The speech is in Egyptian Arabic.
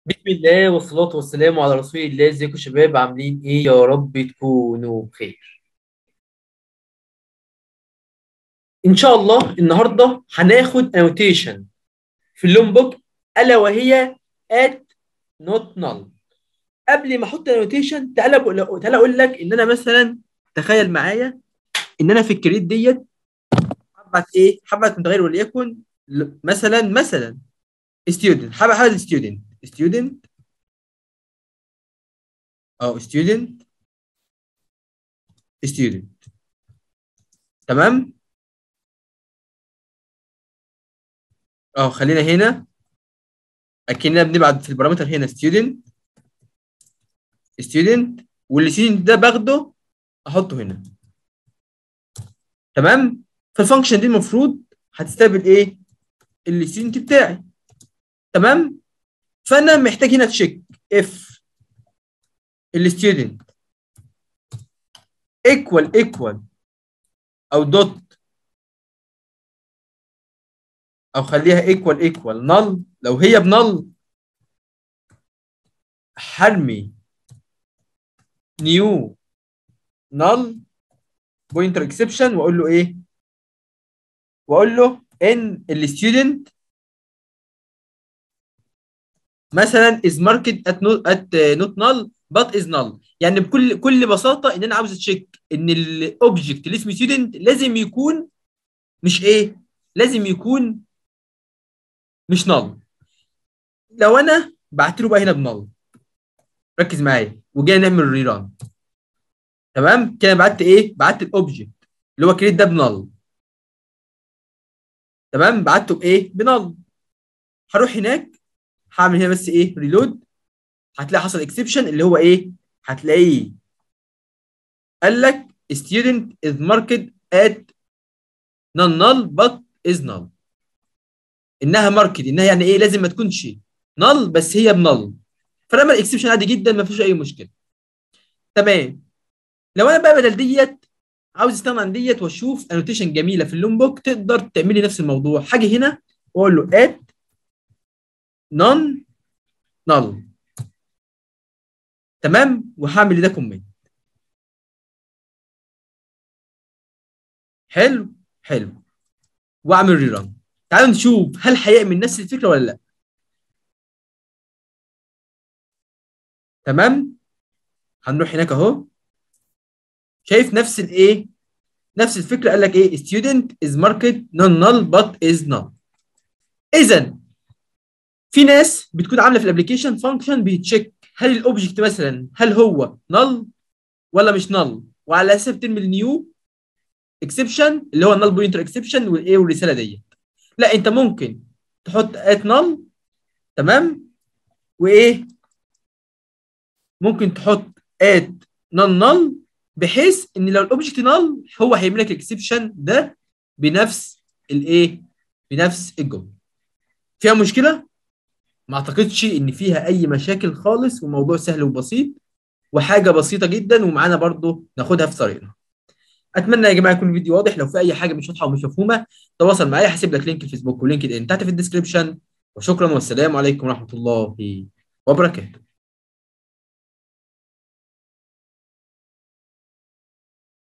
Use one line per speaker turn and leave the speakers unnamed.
بسم الله والصلاة والسلام على رسول الله ازيكم يا شباب عاملين ايه يا رب تكونوا بخير ان شاء الله النهارده هناخد انوتيشن في اللون بوك الا وهي at not null قبل ما احط انوتيشن تعالى أقول- تعالى اقول لك ان انا مثلا تخيل معايا ان انا في الكريت ديت هبعت ايه هبعت متغير وليكن ل- مثلا مثلا student هبعت هبعت student student او student student تمام اه خلينا هنا اكننا بنبعت في البارامتر هنا student student والستودنت ده باخده احطه هنا تمام فالفانكشن دي المفروض هتستقبل ايه الستودنت بتاعي تمام فانا محتاج هنا تشيك اف الستودنت ايكوال ايكوال او دوت او خليها ايكوال ايكوال نل لو هي بنل هرمي نيو نل بوينتر اكسبشن واقول له ايه واقول له ان الستودنت مثلا is marked at not at not null but is null يعني بكل كل بساطه ان انا عاوز اتشيك ان الاوبجكت اللي اسمه ستودنت لازم يكون مش ايه لازم يكون مش null لو انا بعت له بقى هنا بنل ركز معايا وجينا نعمل ريران تمام كده بعت ايه بعت الاوبجكت اللي هو كريت ده بنل تمام بعته بايه بنل هروح هناك هعمل هنا بس ايه ريلود هتلاقي حصل اكسبشن اللي هو ايه هتلاقيه قال لك student is marked at non null but is null انها ماركت انها يعني ايه لازم ما تكونش null بس هي بنل فرمى الاكسبشن عادي جدا ما فيش اي مشكله تمام لو انا بقى بدل ديت عاوز استغنى عن ديت واشوف انوتيشن جميله في اللون بوك تقدر تعمل لي نفس الموضوع حاجه هنا واقول له at non null تمام وهعمل ده كومنت حلو حلو واعمل ريران تعالوا نشوف هل هيعمل نفس الفكره ولا لا تمام هنروح هناك اهو شايف نفس الايه نفس الفكره قال لك ايه student is marked non null but is null اذا في ناس بتكون عامله في الابلكيشن فانكشن بيتشيك هل الاوبجكت مثلا هل هو null ولا مش null وعلى اساس بترمي النيو اكسبشن اللي هو النال بوينتر اكسبشن والايه والرساله ديت لا انت ممكن تحط ات null تمام وايه ممكن تحط ات نون null بحيث ان لو الاوبجكت null هو هيعمل لك الاكسبشن ده بنفس الايه بنفس الجمله فيها مشكله ما اعتقدش ان فيها اي مشاكل خالص وموضوع سهل وبسيط وحاجه بسيطه جدا ومعانا برضو ناخدها في طريقنا اتمنى يا جماعه يكون الفيديو واضح لو في اي حاجه مش واضحه ومش مفهومه تواصل معايا هسيب لك لينك الفيسبوك ولينكد ان تحت في الديسكربشن وشكرا والسلام عليكم ورحمه الله وبركاته